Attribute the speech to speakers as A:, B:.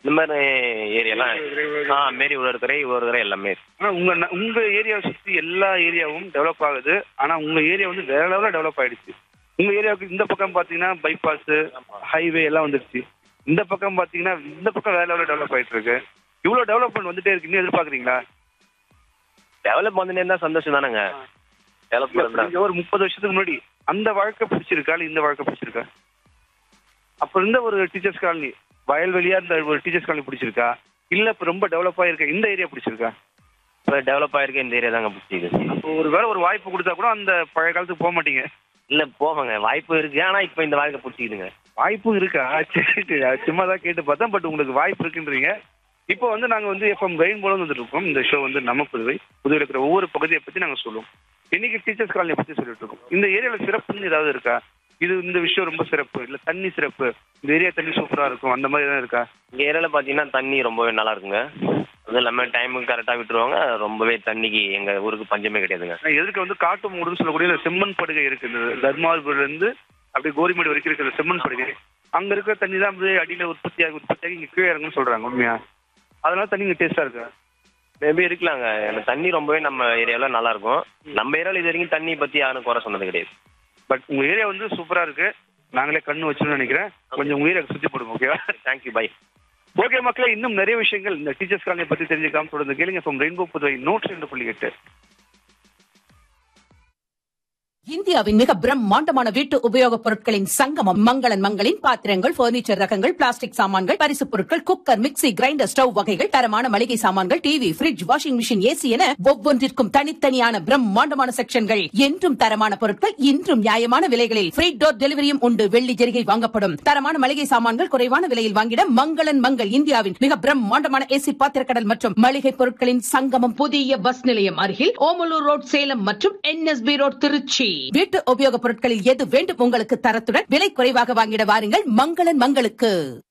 A: இந்த மாதிரி ஏரியாலாம் ஆ மாரி ஒரு துறை ஒரு துறை எல்லாமே இருக்கு.
B: ஆனா உங்க ந- உங்க ஏரியாவை சுத்தி எல்லா ஏரியாவும் டெவலப் ஆகுது ஆனா உங்க ஏரியா வந்து வேற லெவலில் டெவலப் ஆயிடுச்சு உங்க ஏரியாவுக்கு இந்த பக்கம் பாத்தீங்கன்னா பைபாஸ் ஹைவே எல்லாம் வந்துருச்சு இந்த பக்கம் பாத்தீங்கன்னா இந்த பக்கம் வேற லெவலில் டெவலப் ஆயிட்டு இருக்கு இவ்வளவு டெவலப்மெண்ட் வந்துட்டே இருக்கு இன்னும் எதிர்பார்க்குறீங்களா
A: டெவலப் வந்துட்டே இருந்தா சந்தோஷம் தானேங்க டெவலப் பண்ணா
B: இங்க ஒரு முப்பது வருஷத்துக்கு முன்னாடி அந்த வாழ்க்கை பிடிச்சிருக்கா இல்ல இந்த வாழ்க்கை பிடிச்சிருக்கா அப்ப இருந்த ஒரு டீச்சர்ஸ் காலனி வயல்வெளியா இருந்த ஒரு டீச்சர்ஸ் காலனி பிடிச்சிருக்கா இல்ல இப்ப ரொம்ப டெவலப் ஆயிருக்க இந்த ஏரியா பிடிச்சிருக்கா
A: இப்போ டெவலப் ஆயிருக்க இந்த ஏரியா தாங்க பிடிச்சிது
B: அப்போ ஒரு வேளை ஒரு வாய்ப்பு கொடுத்தா கூட அந்த பழைய காலத்துக்கு போக மாட்டீங்க
A: இல்ல போவாங்க வாய்ப்பு இருக்கு ஆனா இப்போ இந்த வாழ்க்கை பிடிச்சிக்குதுங்க
B: வாய்ப்பும் இருக்கா சரி சரி அது சும்மா தான் கேட்டு பார்த்தேன் பட் உங்களுக்கு வாய்ப்பு இருக்குன்றீங்க இப்போ வந்து நாங்க வந்து எஃப்எம் ரெயின் போல வந்துட்டு இருக்கோம் இந்த ஷோ வந்து நம்ம புதுவை புதுவையில் இருக்கிற ஒவ்வொரு பகுதியை பத்தி நாங்க சொல்லுவோம் இன்னைக்கு டீச்சர்ஸ் காலனியை பத்தி சொல்லிட்டு இருக்கோம் இந்த ஏரியால சிறப்புன்னு ஏதாவது இருக்கா இது இந்த விஷயம் ரொம்ப சிறப்பு இல்ல தண்ணி சிறப்பு இந்த ஏரியா தண்ணி சூப்பரா இருக்கும் அந்த மாதிரி எதாவது இருக்கா
A: இங்க ஏரியால பாத்தீங்கன்னா தண்ணி ரொம்பவே நல்லா இருக்குங்க அதுவும் இல்லாம டைமுக்கு கரெக்டா விட்டுருவாங்க ரொம்பவே தண்ணிக்கு எங்க ஊருக்கு பஞ்சமே கிடையாதுங்க
B: நான் எதிர்க்க வந்து காட்டு மூடுன்னு சொல்லக்கூடிய இந்த செம்மண் படுகை இருக்கு இந்த தர்மாபுரில இருந்து அப்படியே கோரிமேடு வரைக்கும் இருக்கிற செம்மண் படுகை அங்க இருக்கிற தண்ணி தான் அப்படியே அடியில உற்பத்தியாகி உற்பத்தியாகி இங்க கீழே இறங்குன்னு சொல்றாங்க உண்மையா அதனால தண்ணி இங்க டேஸ்டா இருக்கு
A: மேபி இருக்கலாங்க எனக்கு தண்ணி ரொம்பவே நம்ம ஏரியால நல்லா இருக்கும் நம்ம ஏரியால இது வரைக்கும் தண்ணி பத்தி யாரும் குறை சொன்னது கிடையாது
B: பட் உங்க ஏரியா வந்து சூப்பரா இருக்கு நாங்களே கண்ணு வச்சுன்னு நினைக்கிறேன் கொஞ்சம் உங்க ஏரியாவுக்கு சுத்தி போடுங்க ஓகேவா
A: தேங்க்யூ பை
B: ஓகே மக்களே இன்னும் நிறைய விஷயங்கள் இந்த டீச்சர்ஸ் காலனியை பத்தி தெரிஞ்சுக்காம தொடர்ந்து கேளுங்க ஃப்ரம் ரெயின்போ புதுவை நூற்றி ரெண்டு புள்ளி எட்டு
C: இந்தியாவின் மிக பிரம்மாண்டமான வீட்டு உபயோகப் பொருட்களின் சங்கமம் மங்களன் மங்களின் பாத்திரங்கள் பர்னிச்சர் ரகங்கள் பிளாஸ்டிக் சாமான்கள் பரிசுப் பொருட்கள் குக்கர் மிக்ஸி கிரைண்டர் ஸ்டவ் வகைகள் தரமான மளிகை சாமான்கள் TV fridge washing machine AC என ஒவ்வொன்றிற்கும் தனித்தனியான பிரம்மாண்டமான செக்ஷன்கள் என்றும் தரமான பொருட்கள் இன்றும் நியாயமான விலைகளில் ஃப்ரீ டோர் டெலிவரியும் உண்டு வெள்ளி ஜெரிகை வாங்கப்படும் தரமான மளிகை சாமான்கள் குறைவான விலையில் வாங்கிட மங்களன் மங்கள் இந்தியாவின் மிக பிரம்மாண்டமான ஏசி பாத்திரக்கடல் மற்றும் மளிகை பொருட்களின் சங்கமம் புதிய பஸ் நிலையம் அருகில் ஓமலூர் ரோட் சேலம் மற்றும் என்எஸ்பி ரோட் திருச்சி வீட்டு உபயோகப் பொருட்களில் எது வேண்டும் உங்களுக்கு தரத்துடன் விலை குறைவாக வாங்கிட வாருங்கள் மங்களன் மங்களுக்கு